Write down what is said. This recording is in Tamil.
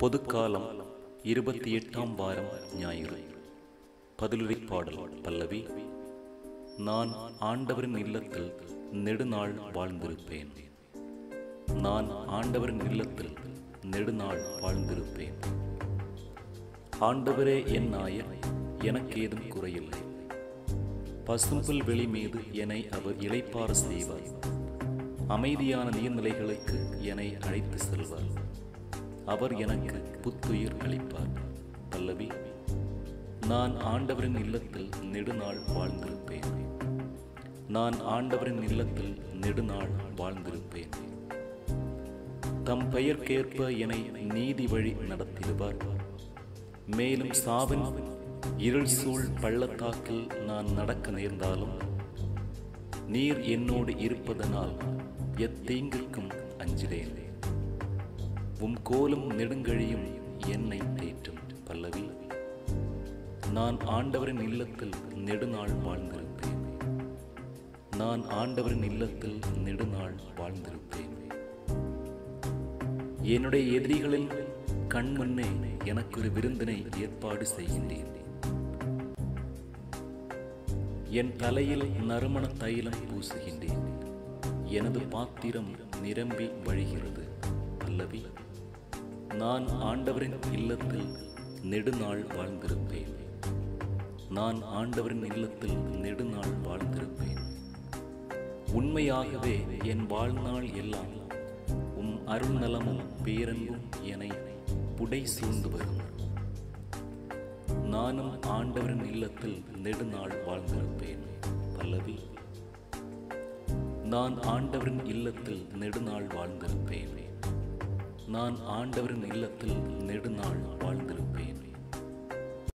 பொதுக்காலம் இருபத்தி எட்டாம் வாரம் ஞாயிறு பதிலுரை பாடல் பல்லவி நான் ஆண்டவரின் இல்லத்தில் நெடுநாள் வாழ்ந்திருப்பேன் நான் ஆண்டவரின் இல்லத்தில் நெடுநாள் வாழ்ந்திருப்பேன் ஆண்டவரே என் நாயர் எனக்கேதும் குறையில்லை பசும்புல் வெளி மீது என்னை அவர் இளைப்பார செய்வார் அமைதியான நீர்நிலைகளுக்கு என்னை அழைத்து செல்வார் அவர் எனக்கு புத்துயிர் அளிப்பார் பல்லவி நான் ஆண்டவரின் இல்லத்தில் நெடுநாள் வாழ்ந்திருப்பேன் நான் ஆண்டவரின் இல்லத்தில் நெடுநாள் வாழ்ந்திருப்பேன் தம் பெயர்க்கேற்ப என்னை நீதி வழி நடத்திடுவார் மேலும் சாவின் இருள் சூழ் பள்ளத்தாக்கில் நான் நடக்க நேர்ந்தாலும் நீர் என்னோடு இருப்பதனால் எத்தீங்கிற்கும் அஞ்சிடேன் உம் கோலும் நெடுங்கழியும் என்னை தேற்றும் பல்லவி நான் ஆண்டவரின் இல்லத்தில் நெடுநாள் வாழ்ந்திருப்பேன் நான் ஆண்டவரின் இல்லத்தில் நெடுநாள் வாழ்ந்திருப்பேன் என்னுடைய எதிரிகளின் கண் முன்னே எனக்கு ஒரு விருந்தினை ஏற்பாடு செய்கின்றேன் என் தலையில் நறுமண தைலம் பூசுகின்றேன் எனது பாத்திரம் நிரம்பி வழிகிறது பல்லவி நான் ஆண்டவரின் இல்லத்தில் நெடுநாள் வாழ்ந்திருப்பேன் நான் ஆண்டவரின் இல்லத்தில் நெடுநாள் வாழ்ந்திருப்பேன் உண்மையாகவே என் வாழ்நாள் எல்லாம் உம் அருள் நலமும் பேரன்பும் என புடை சூழ்ந்து வரும் நானும் ஆண்டவரின் இல்லத்தில் நெடுநாள் வாழ்ந்திருப்பேன் பல்லவி நான் ஆண்டவரின் இல்லத்தில் நெடுநாள் வாழ்ந்திருப்பேன் நான் ஆண்டவரின் இல்லத்தில் நெடுநாள்